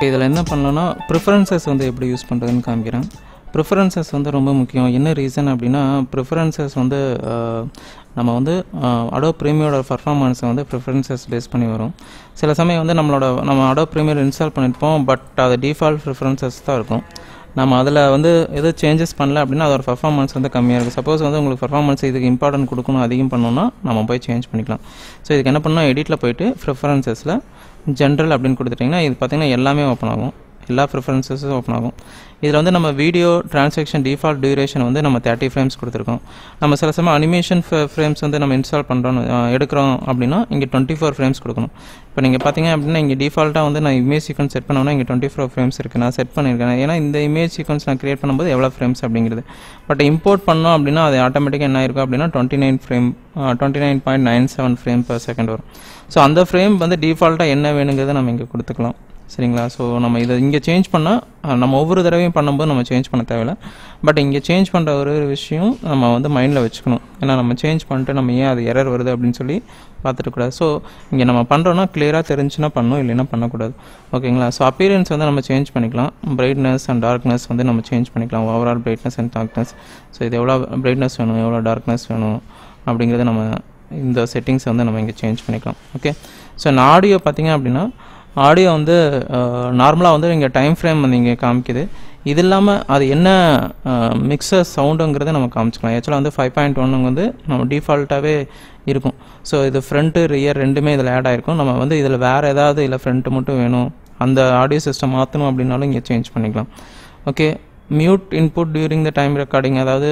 இப்போ இதில் என்ன பண்ணலாம்னா ப்ரிஃபரன்சஸ் வந்து எப்படி யூஸ் பண்ணுறதுன்னு காமிக்கிறேன் ப்ரிஃபரன்சஸ் வந்து ரொம்ப முக்கியம் என்ன ரீசன் அப்படின்னா ப்ரிஃபரன்சஸ் வந்து ஆஹ், நம்ம வந்து அடோ ப்ரீமியோட பர்ஃபார்மன்ஸை வந்து ப்ரிஃபரன்சஸ் பேஸ் பண்ணி வரும் சில சமயம் வந்து நம்மளோட நம்ம அடோ ப்ரீமியர் இன்ஸ்டால் பண்ணியிருப்போம் பட் அது டிஃபால்ட் ப்ரிஃபரன்சஸ் தான் இருக்கும் நம்ம அதில் வந்து எதுவும் சேஞ்சஸ் பண்ணல அப்படின்னா அதோட பர்ஃபார்மன்ஸ் வந்து கம்மியாக இருக்கும் சப்போஸ் வந்து உங்களுக்கு பர்ஃபார்மன்ஸ் இதுக்கு இம்பார்ட்டன்ட் கொடுக்கணும் அதிகம் பண்ணணும்னா நம்ம போய் சேஞ்ச் பண்ணிக்கலாம் ஸோ இதுக்கு என்ன பண்ணணும் எடிட்டில் போயிட்டு ப்ரிஃபரன்சஸில் ஜென்ரல் அப்படின்னு கொடுத்துட்டிங்கன்னா இது பார்த்திங்கன்னா எல்லாமே ஓப்பன் ஆகும் எல்லா ப்ரிஃபரன்சஸும் ஓப்பன் ஆகும் இதில் வந்து நம்ம வீடியோ டிரான்சாக்ஷன் டிஃபால்ட் டியூரேஷன் வந்து நம்ம தேர்ட்டி ஃப்ரேம்ஸ் கொடுத்துருக்கோம் நம்ம சில சமயம் அனிமேஷன் ஃப்ரேம்ஸ் வந்து நம்ம இன்ஸ்டால் பண்ணுறோம் எடுக்கிறோம் அப்படின்னா இங்கே டுவெண்ட்டி ஃபோர் ஃப்ரேம்ஸ் கொடுக்கணும் இப்போ நீங்கள் பார்த்தீங்க அப்படின்னா இங்கே டிஃபால்ட்டாக வந்து நான் இமேஜ் சீக்வன்ஸ் செட் பண்ணோம்னா இங்கே டுவெண்ட்டி ஃபோர் ஃப்ரேம்ஸ் இருக்குது நான் செட் பண்ணியிருக்கேன் ஏன்னா இந்த இமேஜ் சீக்வன்ஸ் நான் கிரியேட் பண்ணும்போது எவ்வளோ ஃப்ரேம்ஸ் அப்படிங்கிறது பட் இம்போர்ட் பண்ணோம் அப்படின்னா அது ஆட்டோமேட்டிக்காக என்ன இருக்கும் அப்படின்னா twenty nine frame twenty nine point nine seven frame per second வரும் ஸோ அந்த ஃப்ரேம் வந்து டிஃபால்ட்டாக என்ன வேணுங்கிறத நம்ம இங்கே கொடுத்துக்கலாம் சரிங்களா ஸோ நம்ம இதை இங்கே சேஞ்ச் பண்ணால் நம்ம ஒவ்வொரு தடவையும் பண்ணும்போது நம்ம சேஞ்ச் பண்ண தேவையில்ல பட் இங்கே சேஞ்ச் பண்ணுற ஒரு விஷயம் நம்ம வந்து மைண்டில் வச்சுக்கணும் ஏன்னா நம்ம சேஞ்ச் பண்ணிட்டு நம்ம ஏன் அது எரர் வருது அப்படின்னு சொல்லி பார்த்துட்டு கூடாது ஸோ இங்கே நம்ம பண்ணுறோன்னா கிளியராக தெரிஞ்சுன்னா பண்ணணும் இல்லைன்னா பண்ணக்கூடாது ஓகேங்களா ஸோ அப்பீரியன்ஸ் வந்து நம்ம சேஞ்ச் பண்ணிக்கலாம் பிரைட்னஸ் அண்ட் டார்க்னஸ் வந்து நம்ம சேஞ்ச் பண்ணிக்கலாம் overall brightness and darkness so இது எவ்வளோ பிரைட்னஸ் வேணும் எவ்வளோ டார்க்னஸ் வேணும் அப்படிங்கிறத நம்ம இந்த செட்டிங்ஸ் வந்து நம்ம இங்கே சேஞ்ச் பண்ணிக்கலாம் ஓகே ஸோ நான் ஆடியோ பார்த்தீங்க அப்படின்னா ஆடியோ வந்து நார்மலாக வந்து இங்கே டைம் ஃப்ரேம் வந்து இங்கே காமிக்குது இது இல்லாமல் அது என்ன மிக்சர் சவுண்டுங்கிறத நம்ம காமிச்சிக்கலாம் ஆக்சுவலாக வந்து ஃபைவ் பாயிண்ட் ஒன்று வந்து நம்ம டிஃபால்ட்டாகவே இருக்கும் ஸோ இது ஃப்ரண்ட்டு ரியர் ரெண்டுமே இதில் ஆட் ஆகிருக்கும் நம்ம வந்து இதில் வேறு ஏதாவது இல்லை ஃப்ரண்ட்டு மட்டும் வேணும் அந்த ஆடியோ சிஸ்டம் மாற்றணும் அப்படின்னாலும் இங்கே சேஞ்ச் பண்ணிக்கலாம் okay mute input during the time recording அதாவது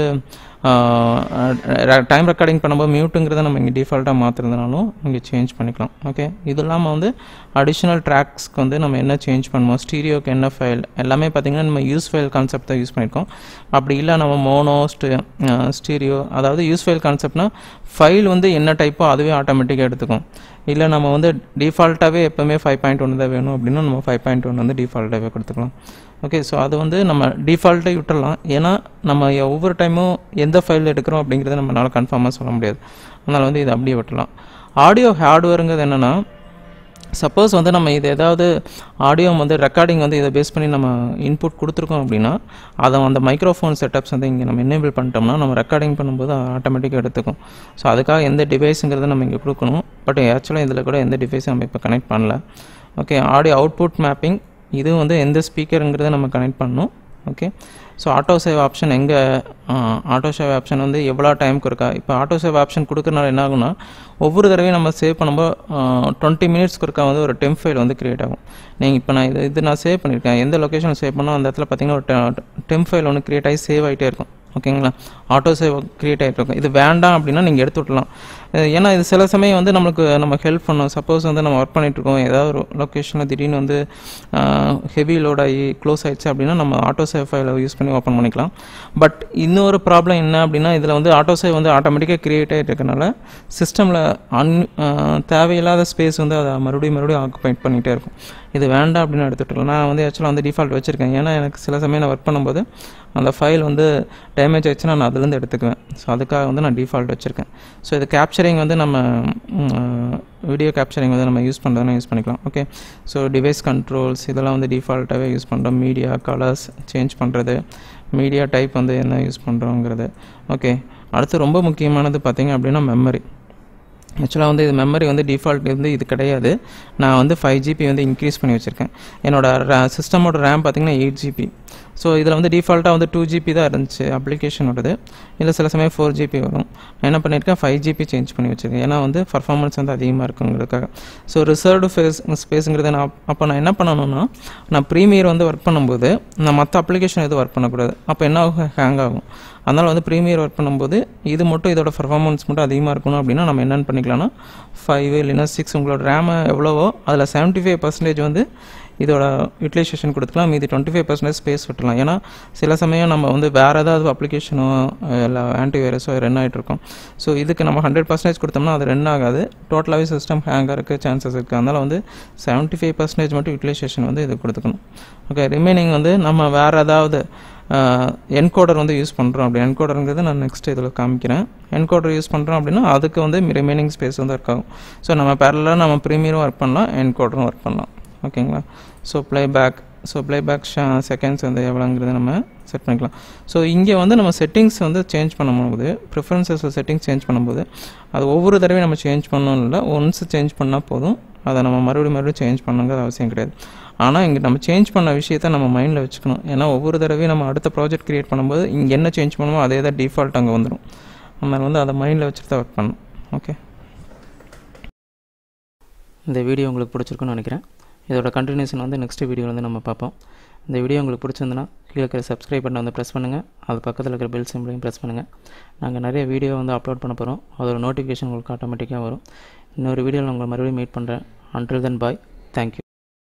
டைம் ரெக்கார்டிங் பண்ணும்போது மியூட்டுங்கிறத நம்ம இங்கே டிஃபால்ட்டாக மாற்றுறதுனாலும் இங்கே சேஞ்ச் பண்ணிக்கலாம் ஓகே இது இல்லாமல் வந்து அடிஷ்னல் ட்ராக்ஸ்க்கு வந்து நம்ம என்ன சேஞ்ச் பண்ணுவோம் ஸ்டீரியோக்கு என்ன ஃபைல் எல்லாமே பார்த்திங்கன்னா நம்ம யூஸ் ஃபைல் கான்செப்ட் தான் யூஸ் பண்ணியிருக்கோம் அப்படி இல்லை நம்ம மோனோ ஸ்டீரியோ அதாவது யூஸ் ஃபைல் கான்செப்ட்னா ஃபைல் வந்து என்ன டைப்போ அதுவே ஆட்டோமேட்டிக்காக எடுத்துக்கும் இல்லை நம்ம வந்து டிஃபால்ட்டாகவே எப்போவுமே ஃபைவ் பாயிண்ட் ஒன்று தான் வேணும் அப்படின்னா நம்ம ஃபைவ் பாயிண்ட் ஒன்று வந்து டிஃபால்ட்டாகவே கொடுத்துக்கலாம் ஓகே ஸோ அது வந்து நம்ம டிஃபால்ட்டே விட்டுடலாம் ஏன்னா நம்ம ஒவ்வொரு டைமும் எந்த ஃபைல் எடுக்கிறோம் அப்படிங்கிறத நம்மளால் கன்ஃபார்மாக சொல்ல முடியாது அதனால் வந்து இது அப்படியே விட்டுலாம் ஆடியோ ஹார்ட்வேருங்கிறது என்னென்னா சப்போஸ் வந்து நம்ம இது ஏதாவது ஆடியோ வந்து ரெக்கார்டிங் வந்து இதை பேஸ் பண்ணி நம்ம இன்புட் கொடுத்துருக்கோம் அப்படின்னா அதை அந்த மைக்ரோஃபோன் செட்டப்ஸ் வந்து இங்கே நம்ம என்னேபிள் பண்ணிட்டோம்னா நம்ம ரெக்கார்டிங் பண்ணும்போது ஆட்டோமேட்டிக்காக எடுத்துக்கும் ஸோ அதுக்காக எந்த டிவைஸுங்கிறத நம்ம இங்கே கொடுக்கணும் பட் ஆக்சுவலாக இதில் கூட எந்த டிவைஸும் நம்ம இப்போ கனெக்ட் பண்ணல ஓகே ஆடியோ அவுட்புட் மேப்பிங் இது வந்து எந்த ஸ்பீக்கருங்கிறத நம்ம கனெக்ட் பண்ணணும் okay so auto save option எங்கே ஆட்டோ சேவ் ஆப்ஷன் வந்து எவ்வளோ டைமுக்கு இருக்கா இப்போ ஆட்டோ சேவ் ஆப்ஷன் கொடுக்கறனால என்ன ஆகும்னா ஒவ்வொரு தடவையும் நம்ம சேவ் பண்ணும்போது டுவெண்ட்டி மினிட்ஸ்க்கு இருக்கா வந்து ஒரு டெம்ப் ஃபைல் வந்து க்ரியேட் ஆகும் நீங்கள் இப்போ நான் இது இது நான் சேவ் பண்ணியிருக்கேன் எந்த லொக்கேஷன் சேவ் பண்ணால் அந்த இடத்துல பார்த்தீங்கன்னா ஒரு டெம்ப் ஃபைல் ஒன்று க்ரியேட் ஆகி சேவ் ஆகிட்டே இருக்கும் ஓகேங்களா ஆட்டோ சேவ் க்ரியேட் ஆகிட்டு இருக்கும் இது வேண்டாம் அப்படின்னா நீங்கள் எடுத்து விட்டலாம் அஹ் ஏன்னா இது சில சமயம் வந்து நம்மளுக்கு நம்ம ஹெல்ப் பண்ணும் சப்போஸ் வந்து நம்ம ஒர்க் பண்ணிட்டு இருக்கோம் ஏதாவது ஒரு லொக்கேஷனில் திடீர்னு வந்து ஹெவி லோட் ஆகி க்ளோஸ் ஆயிடுச்சு அப்படின்னா நம்ம ஆட்டோ சேவ் ஃபைலை யூஸ் பண்ணி ஓப்பன் பண்ணிக்கலாம் பட் இன்னொரு ப்ராப்ளம் என்ன அப்படின்னா இதில் வந்து ஆட்டோ சேவ் வந்து ஆட்டோமேட்டிக்காக க்ரியேட் ஆகிட்டு இருக்கனால சிஸ்டமில் அன் தேவையில்லாத ஸ்பேஸ் வந்து அதை மறுபடியும் மறுபடியும் ஆக்குபைட் பண்ணிகிட்டே இருக்கும் இது வேண்டாம் அப்படின்னு எடுத்துகிட்டு நான் வந்து ஆக்சுவலாக வந்து டிஃபால்ட் வச்சுருக்கேன் ஏன்னா எனக்கு சில சமயம் நான் ஒர்க் பண்ணும்போது அந்த ஃபைல் வந்து டேமேஜ் ஆயிடுச்சுன்னா நான் அதுலேருந்து எடுத்துக்குவேன் ஸோ அதுக்காக வந்து நான் டிஃபால்ட் வச்சுருக்கேன் ஸோ இது கேப்சரிங் வந்து நம்ம வீடியோ கேப்சரிங் வந்து நம்ம யூஸ் பண்ணுறதுனா யூஸ் பண்ணிக்கலாம் ஓகே ஸோ டிவைஸ் கண்ட்ரோல்ஸ் இதெல்லாம் வந்து டிஃபால்ட்டாகவே யூஸ் பண்ணுறோம் மீடியா கலர்ஸ் சேஞ்ச் பண்ணுறது மீடியா டைப் வந்து என்ன யூஸ் பண்ணுறோங்கிறது ஓகே அடுத்து ரொம்ப முக்கியமானது பார்த்திங்க அப்படின்னா மெமரி ஆக்சுவலாக வந்து இது மெமரி வந்து டிஃபால்ட் வந்து இது கிடையாது நான் வந்து ஃபைவ் ஜிபி வந்து இன்க்ரீஸ் பண்ணி வச்சுருக்கேன் என்னோட சிஸ்டமோட ரேம் பார்த்திங்கன்னா எயிட் ஜிபி ஸோ இதில் வந்து டிஃபால்ட்டாக வந்து டூ ஜிபி தான் இருந்துச்சு அப்ளிகேஷனோடது இல்லை சில சமயம் ஃபோர் ஜிபி வரும் நான் என்ன பண்ணியிருக்கேன் ஃபைவ் ஜிபி சேஞ்ச் பண்ணி வச்சுருக்கேன் ஏன்னா வந்து பர்ஃபார்மன்ஸ் வந்து அதிகமாக இருக்குங்கிறதுக்காக ஸோ ரிசர்வ்டு ஃபேஸ் ஸ்பேஸுங்கிறத நான் அப்போ நான் என்ன பண்ணணும்னா நான் ப்ரீமியர் வந்து ஒர்க் பண்ணும்போது நான் மற்ற அப்ளிகேஷன் எதுவும் ஒர்க் பண்ணக்கூடாது அப்போ என்ன ஆகும் ஹேங் ஆகும் அதனால் வந்து ப்ரீமியர் ஒர்க் பண்ணும்போது இது மட்டும் இதோட பர்ஃபார்மன்ஸ் மட்டும் அதிகமாக இருக்கணும் அப்படின்னா நம்ம என்னென்னு பண்ணிக்கலாம்னா ஃபைவ் இல்லைன்னா சிக்ஸ் உங்களோட ரேமு எவ்வளவோ அதில் செவன்ட்டி ஃபைவ் பர்சன்டேஜ் வந்து இதோட யூட்டிலைசேஷன் கொடுத்துக்கலாம் மீதி டுவெண்ட்டி ஃபைவ் பர்சன்டேஜ் ஸ்பேஸ் விட்டுலாம் ஏன்னா சில சமயம் நம்ம வந்து வேறு ஏதாவது அப்ளிகேஷனோ இல்லை ஆன்டிவைரஸோ ரன் ஆகிட்டு இருக்கோம் ஸோ இதுக்கு நம்ம ஹண்ட்ரட் பர்சன்டேஜ் கொடுத்தோம்னா அது ரன் ஆகாது டோட்டலாகவே சிஸ்டம் ஹேங்காக இருக்குது சான்சஸ் இருக்குது அதனால் வந்து செவன்ட்டி ஃபைவ் பர்சன்டேஜ் மட்டும் யூட்டிலைசேஷன் வந்து இது கொடுத்துக்கணும் ஓகே ரிமைனிங் வந்து நம்ம வேறு ஏதாவது என்கோடர் வந்து யூஸ் பண்ணுறோம் அப்படி என்கோடருங்கிறது நான் நெக்ஸ்ட் இதில் காமிக்கிறேன் என்கோடர் யூஸ் பண்ணுறோம் அப்படின்னா அதுக்கு வந்து ரிமைனிங் ஸ்பேஸ் வந்து ஒர்க் ஆகும் ஸோ நம்ம பேரலாக நம்ம ப்ரீமியரும் ஒர்க் பண்ணலாம் என்கோடரும் ஒர்க் பண்ணலாம் ஓகேங்களா so playback so playback seconds வந்து எவ்வளோங்கிறத நம்ம செட் பண்ணிக்கலாம் ஸோ இங்கே வந்து நம்ம செட்டிங்ஸ் வந்து சேஞ்ச் பண்ணும்போது ப்ரிஃபரன்சஸில் செட்டிங்ஸ் சேஞ்ச் பண்ணும்போது அது ஒவ்வொரு தடவையும் நம்ம சேஞ்ச் பண்ணணும் இல்லை ஒன்ஸ் சேஞ்ச் பண்ணால் போதும் அதை நம்ம மறுபடியும் மறுபடியும் சேஞ்ச் பண்ணணுங்கிறது அவசியம் கிடையாது ஆனால் இங்கே நம்ம சேஞ்ச் பண்ண விஷயத்த நம்ம மைண்டில் வச்சுக்கணும் ஏன்னா ஒவ்வொரு தடவையும் நம்ம அடுத்த ப்ராஜெக்ட் க்ரியேட் பண்ணும்போது இங்கே என்ன சேஞ்ச் பண்ணுமோ அதே தான் டிஃபால்ட் அங்கே வந்துடும் அதனால் வந்து அதை மைண்டில் வச்சுட்டு தான் ஒர்க் பண்ணணும் ஓகே இந்த வீடியோ உங்களுக்கு பிடிச்சிருக்குன்னு நினைக்கிறேன் இதோட கண்டினியூஷன் வந்து நெக்ஸ்ட் வீடியோவில் வந்து நம்ம பார்ப்போம் இந்த வீடியோ உங்களுக்கு பிடிச்சிருந்துன்னா கீழே இருக்கிற சப்ஸ்கிரைப் பட்டனை வந்து ப்ரெஸ் பண்ணுங்கள் அது பக்கத்தில் இருக்கிற பெல் சிம்பிளையும் ப்ரெஸ் பண்ணுங்கள் நாங்கள் நிறைய வீடியோ வந்து அப்லோட் பண்ண போகிறோம் அதோட நோட்டிஃபிகேஷன் உங்களுக்கு ஆட்டோமேட்டிக்காக வரும் இன்னொரு வீடியோவில் உங்களை மறுபடியும் மீட் பண்ணுறேன் அன்டில் தென் பாய் தேங்க்யூ